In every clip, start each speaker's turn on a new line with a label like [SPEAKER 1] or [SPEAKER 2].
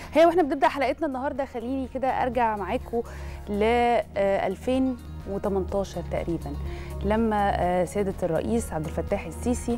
[SPEAKER 1] هي واحنا بنبدا حلقتنا النهارده خليني كده ارجع معاكم ل 2018 تقريبا لما سياده الرئيس عبد الفتاح السيسي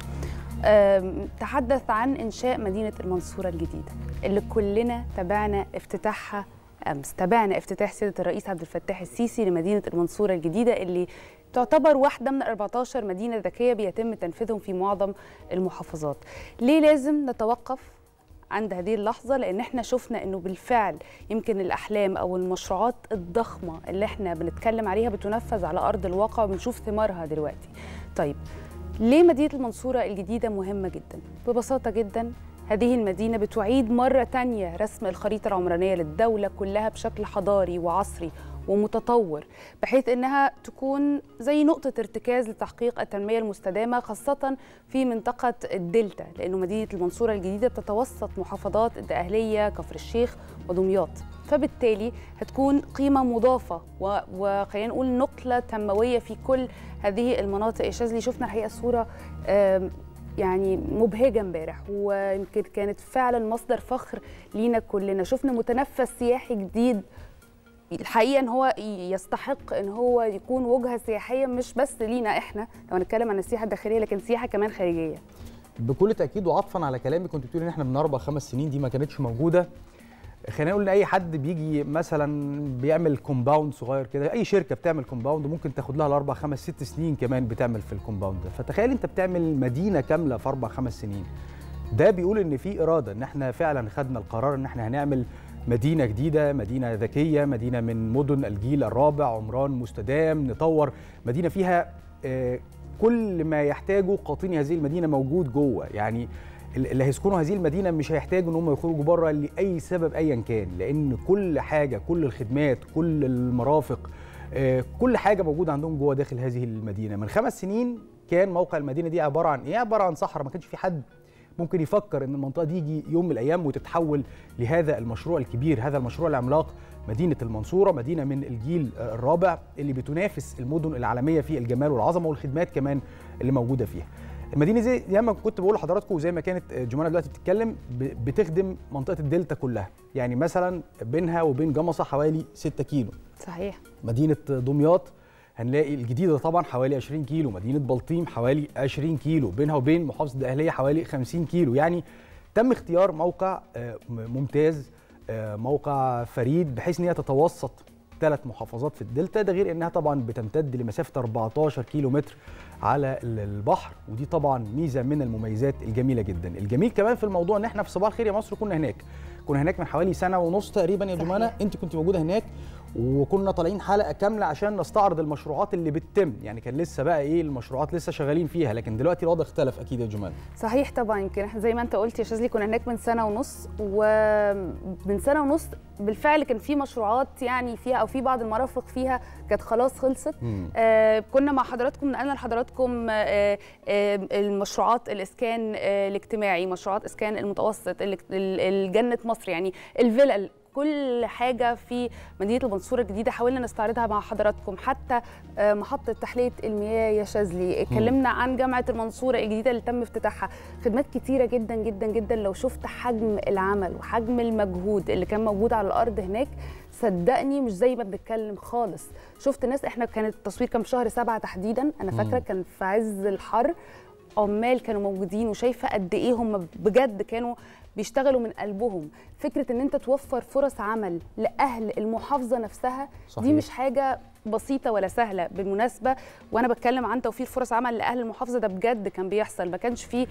[SPEAKER 1] تحدث عن انشاء مدينه المنصوره الجديده اللي كلنا تابعنا افتتاحها امس تابعنا افتتاح سياده الرئيس عبد الفتاح السيسي لمدينه المنصوره الجديده اللي تعتبر واحدة من 14 مدينة ذكية بيتم تنفيذهم في معظم المحافظات ليه لازم نتوقف عند هذه اللحظة لأن احنا شفنا أنه بالفعل يمكن الأحلام أو المشروعات الضخمة اللي احنا بنتكلم عليها بتنفذ على أرض الواقع وبنشوف ثمارها دلوقتي طيب ليه مدينة المنصورة الجديدة مهمة جدا؟ ببساطة جدا هذه المدينة بتعيد مرة تانية رسم الخريطة العمرانية للدولة كلها بشكل حضاري وعصري ومتطور بحيث انها تكون زي نقطه ارتكاز لتحقيق التنميه المستدامه خاصه في منطقه الدلتا لانه مدينه المنصوره الجديده بتتوسط محافظات الدقهليه كفر الشيخ ودمياط فبالتالي هتكون قيمه مضافه وخلينا نقول نقله تنمويه في كل هذه المناطق يا شاذلي شفنا الحقيقه صوره يعني مبهجه امبارح ويمكن كانت فعلا مصدر فخر لينا كلنا شفنا متنفس سياحي جديد الحقيقه ان هو يستحق ان هو يكون وجهه سياحيه مش بس لينا احنا لو هنتكلم عن السياحه الداخليه لكن سياحه كمان خارجيه
[SPEAKER 2] بكل تاكيد وعطفا على كلامي كنت بتقولي ان احنا من اربع خمس سنين دي ما كانتش موجوده خلينا نقول ان اي حد بيجي مثلا بيعمل كومباوند صغير كده اي شركه بتعمل كومباوند ممكن تاخد لها الاربع خمس ست سنين كمان بتعمل في الكومباوند ده فتخيل انت بتعمل مدينه كامله في اربع خمس سنين ده بيقول ان في اراده ان احنا فعلا خدنا القرار ان احنا هنعمل مدينة جديدة مدينة ذكية مدينة من مدن الجيل الرابع عمران مستدام نطور مدينة فيها كل ما يحتاجه قاطني هذه المدينة موجود جوه يعني اللي هيسكنوا هذه المدينة مش هيحتاجوا ان هم يخرجوا بره لأي سبب أيا كان لأن كل حاجة كل الخدمات كل المرافق كل حاجة موجودة عندهم جوه داخل هذه المدينة من خمس سنين كان موقع المدينة دي عبارة عن إيه؟ عبارة عن صحراء ما كانش في حد ممكن يفكر ان المنطقه دي يجي يوم من الايام وتتحول لهذا المشروع الكبير هذا المشروع العملاق مدينه المنصوره مدينه من الجيل الرابع اللي بتنافس المدن العالميه في الجمال والعظمه والخدمات كمان اللي موجوده فيها المدينه زي زي ما كنت بقول لحضراتكم وزي ما كانت جمانه دلوقتي بتتكلم بتخدم منطقه الدلتا كلها يعني مثلا بينها وبين جمصه حوالي 6 كيلو
[SPEAKER 1] صحيح
[SPEAKER 2] مدينه دمياط هنلاقي الجديده طبعا حوالي 20 كيلو مدينه بلطيم حوالي 20 كيلو بينها وبين محافظه الدقهليه حوالي 50 كيلو يعني تم اختيار موقع ممتاز موقع فريد بحيث ان هي تتوسط ثلاث محافظات في الدلتا ده غير انها طبعا بتمتد لمسافه 14 كيلو متر على البحر ودي طبعا ميزه من المميزات الجميله جدا الجميل كمان في الموضوع ان احنا في صباح الخير يا مصر كنا هناك كنا هناك من حوالي سنه ونص تقريبا يا جمانه انت كنت موجوده هناك وكنا طالعين حلقه كامله عشان نستعرض المشروعات اللي بتتم يعني كان لسه بقى ايه المشروعات لسه شغالين فيها لكن دلوقتي الوضع اختلف اكيد يا جمال
[SPEAKER 1] صحيح طبعا يمكن احنا زي ما انت قلت يا شاذلي كنا هناك من سنه ونص ومن سنه ونص بالفعل كان في مشروعات يعني فيها او في بعض المرافق فيها كانت خلاص خلصت آه كنا مع حضراتكم نقلنا لحضراتكم آه آه المشروعات الاسكان آه الاجتماعي مشروعات اسكان المتوسط الجنه مصر يعني الفيلا كل حاجه في مدينه المنصوره الجديده حاولنا نستعرضها مع حضراتكم حتى محطه تحليه المياه يا شاذلي اتكلمنا عن جامعه المنصوره الجديده اللي تم افتتاحها خدمات كتيره جدا جدا جدا لو شفت حجم العمل وحجم المجهود اللي كان موجود على الارض هناك صدقني مش زي ما بنتكلم خالص شفت ناس احنا كان التصوير كان في شهر سبعة تحديدا انا فاكره كان في عز الحر عمال كانوا موجودين وشايفه قد ايه هم بجد كانوا بيشتغلوا من قلبهم فكره ان انت توفر فرص عمل لاهل المحافظه نفسها صحيح. دي مش حاجه بسيطه ولا سهله بالمناسبه وانا بتكلم عن توفير فرص عمل لاهل المحافظه ده بجد كان بيحصل ما كانش فيه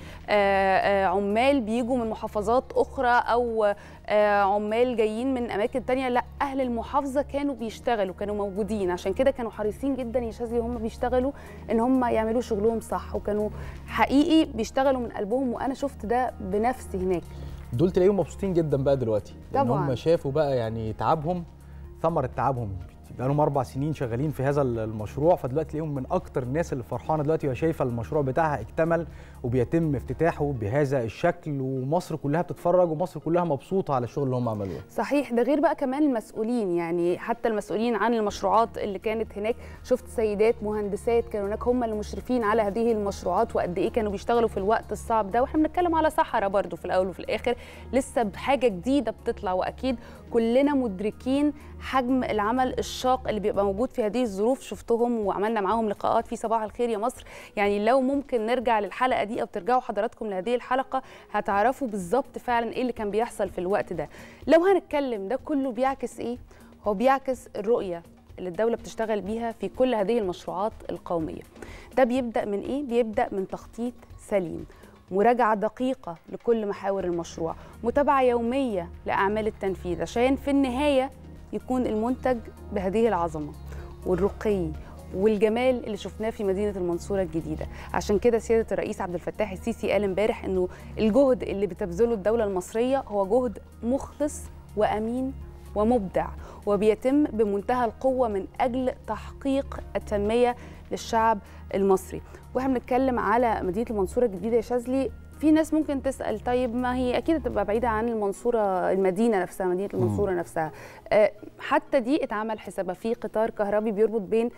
[SPEAKER 1] عمال بيجوا من محافظات اخرى او عمال جايين من اماكن تانية لا اهل المحافظه كانوا بيشتغلوا كانوا موجودين عشان كده كانوا حريصين جدا يا شاذلي هم بيشتغلوا ان هم يعملوا شغلهم صح وكانوا حقيقي بيشتغلوا من قلبهم وانا شفت ده بنفسي هناك
[SPEAKER 2] دول تلاقيهم مبسوطين جدا بقى دلوقتي
[SPEAKER 1] طبعا
[SPEAKER 2] ان هم شافوا بقى يعني تعبهم ثمره تعبهم بقى لهم اربع سنين شغالين في هذا المشروع فدلوقتي تلاقيهم من اكتر الناس اللي فرحانه دلوقتي وهي شايفه المشروع بتاعها اكتمل وبيتم افتتاحه بهذا الشكل ومصر كلها بتتفرج ومصر كلها مبسوطه على الشغل اللي هم عملوه
[SPEAKER 1] صحيح ده غير بقى كمان المسؤولين يعني حتى المسؤولين عن المشروعات اللي كانت هناك شفت سيدات مهندسات كانوا هناك هم اللي مشرفين على هذه المشروعات وقد ايه كانوا بيشتغلوا في الوقت الصعب ده واحنا بنتكلم على صحراء برضو في الاول وفي الاخر لسه بحاجه جديده بتطلع واكيد كلنا مدركين حجم العمل الشاق اللي بيبقى موجود في هذه الظروف شفتهم وعملنا معاهم لقاءات في صباح الخير يا مصر يعني لو ممكن نرجع للحلقه دي او ترجعوا حضراتكم لهذه الحلقه هتعرفوا بالظبط فعلا ايه اللي كان بيحصل في الوقت ده لو هنتكلم ده كله بيعكس ايه هو بيعكس الرؤيه اللي الدوله بتشتغل بيها في كل هذه المشروعات القوميه ده بيبدا من ايه بيبدا من تخطيط سليم مراجعة دقيقة لكل محاور المشروع متابعة يومية لأعمال التنفيذ عشان في النهاية يكون المنتج بهذه العظمة والرقي والجمال اللي شفناه في مدينة المنصورة الجديدة عشان كده سيادة الرئيس عبد الفتاح السيسي قال امبارح انه الجهد اللي بتبذله الدولة المصرية هو جهد مخلص وأمين ومبدع وبيتم بمنتهى القوة من أجل تحقيق التنمية للشعب المصري واحنا بنتكلم على مدينه المنصوره الجديده يا شاذلي في ناس ممكن تسال طيب ما هي اكيد هتبقى بعيده عن المنصوره المدينه نفسها مدينه المنصوره نفسها أه حتى دي اتعمل حسابها في قطار كهربي بيربط بين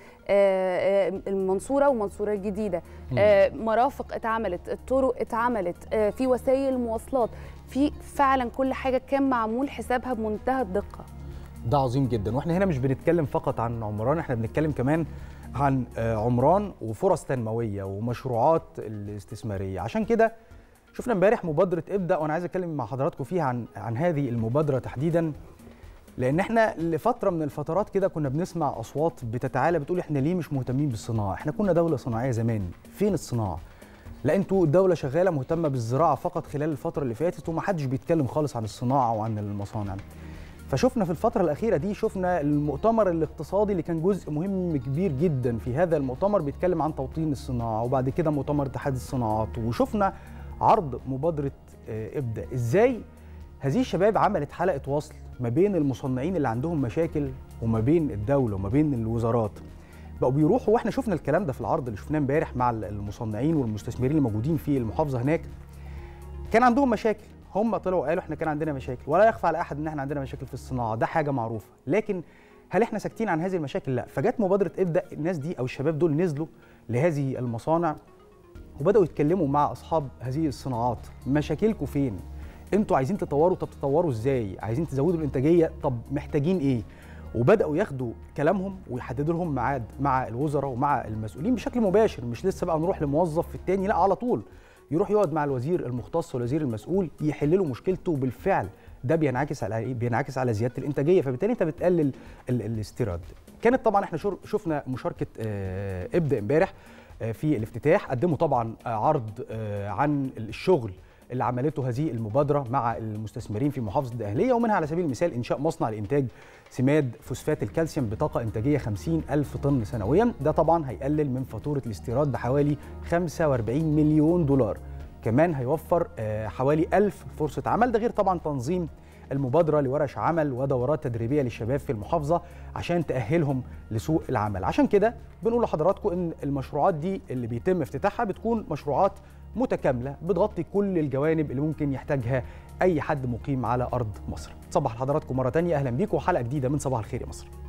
[SPEAKER 1] أه المنصوره والمنصوره الجديده أه مرافق اتعملت الطرق اتعملت أه في وسائل مواصلات في فعلا كل حاجه كان معمول حسابها بمنتهى الدقه
[SPEAKER 2] ده عظيم جدا واحنا هنا مش بنتكلم فقط عن عمران احنا بنتكلم كمان عن عمران وفرص تنمويه ومشروعات الاستثماريه عشان كده شفنا امبارح مبادره ابدا وانا عايز اتكلم مع حضراتكم فيها عن عن هذه المبادره تحديدا لان احنا لفتره من الفترات كده كنا بنسمع اصوات بتتعالى بتقول احنا ليه مش مهتمين بالصناعه احنا كنا دوله صناعيه زمان فين الصناعه لا انتوا الدوله شغاله مهتمه بالزراعه فقط خلال الفتره اللي فاتت ومحدش بيتكلم خالص عن الصناعه وعن المصانع فشفنا في الفترة الأخيرة دي شفنا المؤتمر الاقتصادي اللي كان جزء مهم كبير جدا في هذا المؤتمر بيتكلم عن توطين الصناعة وبعد كده مؤتمر اتحاد الصناعات وشفنا عرض مبادرة ابدأ ازاي هذه الشباب عملت حلقة وصل ما بين المصنعين اللي عندهم مشاكل وما بين الدولة وما بين الوزارات بقوا بيروحوا واحنا شفنا الكلام ده في العرض اللي شفناه امبارح مع المصنعين والمستثمرين اللي موجودين في المحافظة هناك كان عندهم مشاكل هم طلعوا قالوا احنا كان عندنا مشاكل ولا يخفى على احد ان احنا عندنا مشاكل في الصناعه ده حاجه معروفه لكن هل احنا ساكتين عن هذه المشاكل لا فجت مبادره ابدا الناس دي او الشباب دول نزلوا لهذه المصانع وبداوا يتكلموا مع اصحاب هذه الصناعات مشاكلكم فين انتوا عايزين تطوروا طب تطوروا ازاي عايزين تزودوا الانتاجيه طب محتاجين ايه وبداوا ياخدوا كلامهم ويحددوا لهم ميعاد مع الوزراء ومع المسؤولين بشكل مباشر مش لسه بقى نروح لموظف في التاني لا على طول يروح يقعد مع الوزير المختص والوزير المسؤول يحل له مشكلته بالفعل ده بينعكس على ايه؟ بينعكس على زياده الانتاجيه فبالتالي انت بتقلل الاستيراد. كانت طبعا احنا شفنا مشاركه ابدا امبارح في الافتتاح قدموا طبعا عرض عن الشغل اللي عملته هذه المبادره مع المستثمرين في محافظه الدقهليه ومنها على سبيل المثال انشاء مصنع لانتاج سماد فوسفات الكالسيوم بطاقه انتاجيه 50 الف طن سنويا ده طبعا هيقلل من فاتوره الاستيراد بحوالي 45 مليون دولار كمان هيوفر حوالي 1000 فرصه عمل ده غير طبعا تنظيم المبادره لورش عمل ودورات تدريبيه للشباب في المحافظه عشان تاهلهم لسوق العمل عشان كده بنقول لحضراتكم ان المشروعات دي اللي بيتم افتتاحها بتكون مشروعات متكامله بتغطي كل الجوانب اللي ممكن يحتاجها اي حد مقيم على ارض مصر صباح لحضراتكم مره تانية اهلا بيكم وحلقه جديده من صباح الخير يا مصر